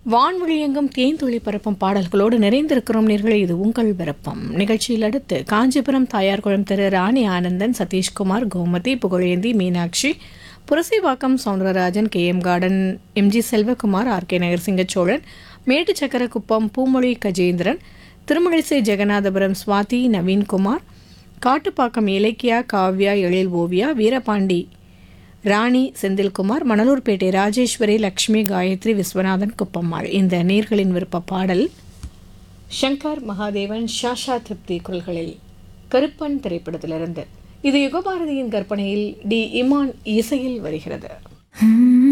வான்வழியெங்கும் தேன்துளி பரப்பும் பாடல்களோடு நிறைந்திருக்கிறோம் நேர்களே இது உங்கள் விருப்பம் நிகழ்ச்சியில் அடுத்து Kanchipuram Thayarkulam Thiru Rani Anandan Sathishkumar Gomathi Pugazhendhi Meenakshi Purasaiwalkam Soundararajan K M garden MG Selvakumar R K நகர்சிங்கச்சோழன் மேட்டுச்சக்கரக்குப்பம் பூமொழி கஜேந்திரன் திருமழிசை ஜெகநாதபுரம் சுவாதி நவீன்குமார் காட்டுப்பாக்கம் இலக்கியா காவ்யா எழில் ஓவியா வீரபாண்டி ராணி செந்தில்குமார் மணலூர்பேட்டை ராஜேஸ்வரி லக்ஷ்மி காயத்ரி விஸ்வநாதன் குப்பம்மாள் இந்த நேர்களின் விருப்ப பாடல் சங்கர் மகாதேவன் ஷாஷா திருப்தி குரல்களில் கருப்பன் திரைப்படத்திலிருந்து இது யுகபாரதியின் கற்பனையில் டி இமான் இசையில் வருகிறது